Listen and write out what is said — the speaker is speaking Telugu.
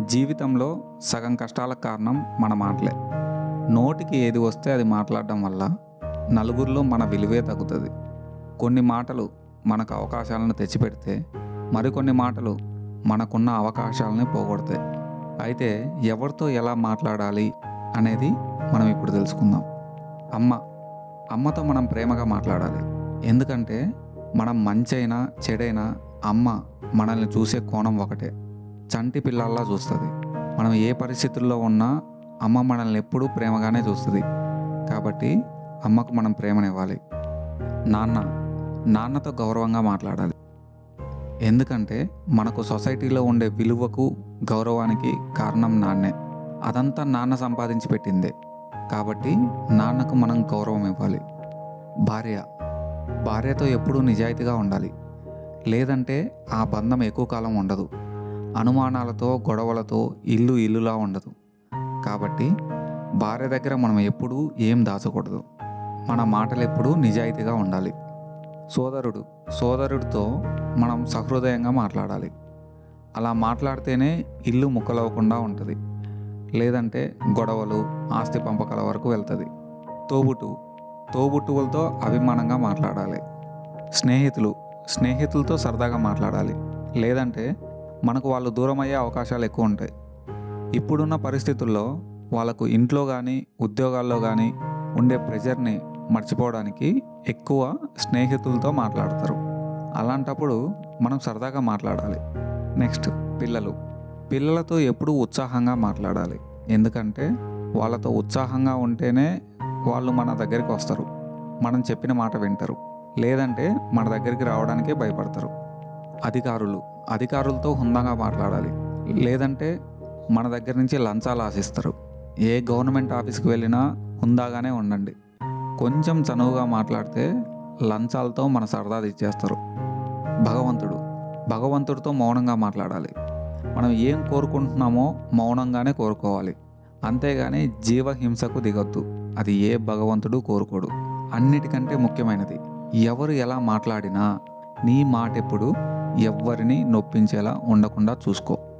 జీవితంలో సగం కష్టాలకు కారణం మన మాటలే నోటికి ఏది వస్తే అది మాట్లాడడం వల్ల నలుగురిలో మన విలువే తగ్గుతుంది కొన్ని మాటలు మనకు అవకాశాలను తెచ్చిపెడితే మరికొన్ని మాటలు మనకున్న అవకాశాలని పోగొడతాయి అయితే ఎవరితో ఎలా మాట్లాడాలి అనేది మనం ఇప్పుడు తెలుసుకుందాం అమ్మ అమ్మతో మనం ప్రేమగా మాట్లాడాలి ఎందుకంటే మనం మంచైనా చెడైనా అమ్మ మనల్ని చూసే కోణం ఒకటే చంటి పిల్లల్లా చూస్తుంది మనం ఏ పరిస్థితుల్లో ఉన్నా అమ్మ మనల్ని ఎప్పుడూ ప్రేమగానే చూస్తుంది కాబట్టి అమ్మకు మనం ప్రేమనివ్వాలి నాన్న నాన్నతో గౌరవంగా మాట్లాడాలి ఎందుకంటే మనకు సొసైటీలో ఉండే విలువకు గౌరవానికి కారణం నాన్నే అదంతా నాన్న సంపాదించి పెట్టిందే కాబట్టి నాన్నకు మనం గౌరవం ఇవ్వాలి భార్య భార్యతో ఎప్పుడూ నిజాయితీగా ఉండాలి లేదంటే ఆ బంధం ఎక్కువ కాలం ఉండదు అనుమానాలతో గొడవలతో ఇల్లు ఇల్లులా ఉండదు కాబట్టి భార్య దగ్గర మనం ఎప్పుడూ ఏం దాచకూడదు మన మాటలు ఎప్పుడూ నిజాయితీగా ఉండాలి సోదరుడు సోదరుడితో మనం సహృదయంగా మాట్లాడాలి అలా మాట్లాడితేనే ఇల్లు ముక్కలవ్వకుండా ఉంటుంది లేదంటే గొడవలు ఆస్తి పంపకాల వరకు వెళ్తుంది తోబుటు తోబుట్టువులతో అభిమానంగా మాట్లాడాలి స్నేహితులు స్నేహితులతో సరదాగా మాట్లాడాలి లేదంటే మనకు వాళ్ళు దూరం అయ్యే అవకాశాలు ఎక్కువ ఉంటాయి ఇప్పుడున్న పరిస్థితుల్లో వాళ్ళకు ఇంట్లో కానీ ఉద్యోగాల్లో కానీ ఉండే ప్రెజర్ని మర్చిపోవడానికి ఎక్కువ స్నేహితులతో మాట్లాడతారు అలాంటప్పుడు మనం సరదాగా మాట్లాడాలి నెక్స్ట్ పిల్లలు పిల్లలతో ఎప్పుడూ ఉత్సాహంగా మాట్లాడాలి ఎందుకంటే వాళ్ళతో ఉత్సాహంగా ఉంటేనే వాళ్ళు మన దగ్గరికి వస్తారు మనం చెప్పిన మాట వింటారు లేదంటే మన దగ్గరికి రావడానికే భయపడతారు అధికారులు అధికారులతో హుందాగా మాట్లాడాలి లేదంటే మన దగ్గర నుంచి లంచాలు ఆశిస్తారు ఏ గవర్నమెంట్ ఆఫీస్కి వెళ్ళినా హుందాగానే ఉండండి కొంచెం చనువుగా మాట్లాడితే లంచాలతో మన సరదా ఇచ్చేస్తారు భగవంతుడు భగవంతుడితో మౌనంగా మాట్లాడాలి మనం ఏం కోరుకుంటున్నామో మౌనంగానే కోరుకోవాలి అంతేగాని జీవహింసకు దిగొద్దు అది ఏ భగవంతుడు కోరుకోడు అన్నిటికంటే ముఖ్యమైనది ఎవరు ఎలా మాట్లాడినా నీ మాట ఎప్పుడు ఎవ్వరిని నొప్పించేలా ఉండకుండా చూసుకో